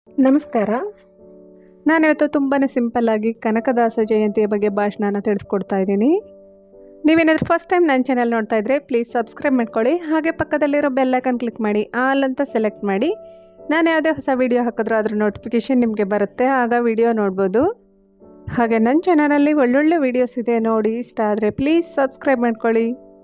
ನಮಸ್ಕಾರ ನಾನಿವತ್ತು ತುಂಬಾ ಸಿಂಪಲ್ಲಾಗಿ ಕನಕದಾಸ ಜಯಂತಿಯ ಬಗ್ಗೆ ಭಾಷಣನ ತಿಳಿಸ್ಕೊಡ್ತಾ ಇದ್ದೀನಿ ನೀವೇನಾದರೂ ಫಸ್ಟ್ ಟೈಮ್ ನನ್ನ ಚಾನಲ್ ನೋಡ್ತಾ ಇದ್ದರೆ ಪ್ಲೀಸ್ ಸಬ್ಸ್ಕ್ರೈಬ್ ಮಾಡ್ಕೊಳ್ಳಿ ಹಾಗೆ ಪಕ್ಕದಲ್ಲಿರೋ ಬೆಲ್ಲೈಕನ್ ಕ್ಲಿಕ್ ಮಾಡಿ ಆಲ್ ಅಂತ ಸೆಲೆಕ್ಟ್ ಮಾಡಿ ನಾನು ಯಾವುದೇ ಹೊಸ ವೀಡಿಯೋ ಹಾಕಿದ್ರೂ ಅದ್ರ ನೋಟಿಫಿಕೇಷನ್ ನಿಮಗೆ ಬರುತ್ತೆ ಆಗ ವಿಡಿಯೋ ನೋಡ್ಬೋದು ಹಾಗೆ ನನ್ನ ಚಾನಲಲ್ಲಿ ಒಳ್ಳೊಳ್ಳೆ ವೀಡಿಯೋಸ್ ಇದೆ ನೋಡಿ ಇಷ್ಟ ಆದರೆ ಪ್ಲೀಸ್ ಸಬ್ಸ್ಕ್ರೈಬ್ ಮಾಡ್ಕೊಳ್ಳಿ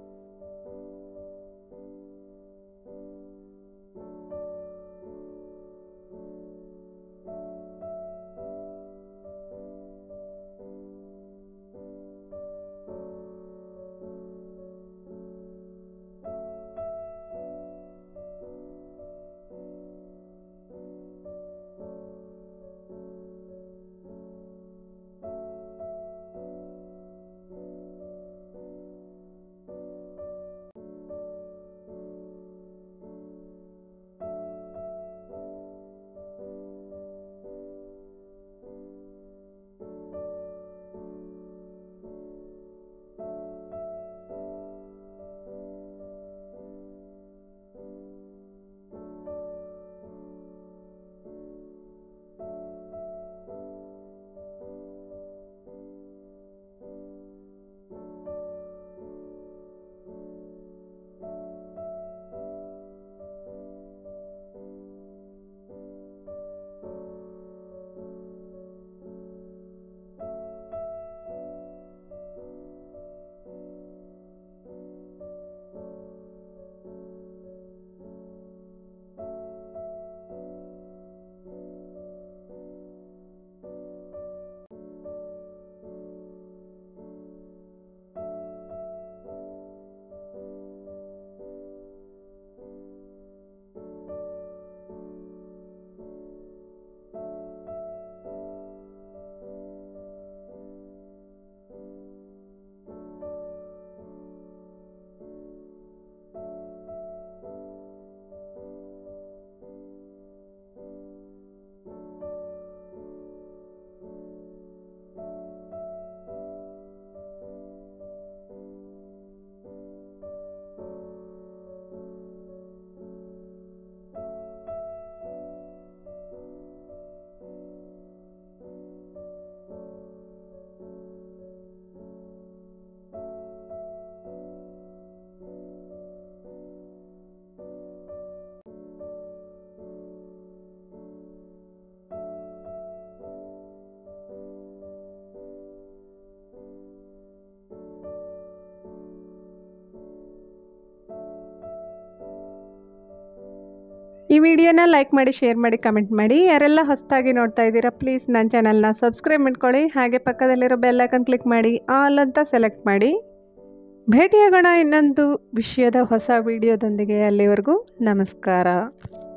ಈ ವಿಡಿಯೋನ ಲೈಕ್ ಮಾಡಿ ಶೇರ್ ಮಾಡಿ ಕಮೆಂಟ್ ಮಾಡಿ ಯಾರೆಲ್ಲ ಹೊಸದಾಗಿ ನೋಡ್ತಾ ಇದ್ದೀರಾ ಪ್ಲೀಸ್ ನನ್ನ ಚಾನಲ್ನ ಸಬ್ಸ್ಕ್ರೈಬ್ ಮಾಡ್ಕೊಳ್ಳಿ ಹಾಗೆ ಪಕ್ಕದಲ್ಲಿರೋ ಬೆಲ್ಲೈಕನ್ ಕ್ಲಿಕ್ ಮಾಡಿ ಆಲ್ ಅಂತ ಸೆಲೆಕ್ಟ್ ಮಾಡಿ ಭೇಟಿಯಾಗೋಣ ಇನ್ನೊಂದು ವಿಷಯದ ಹೊಸ ವಿಡಿಯೋದೊಂದಿಗೆ ಅಲ್ಲಿವರೆಗೂ ನಮಸ್ಕಾರ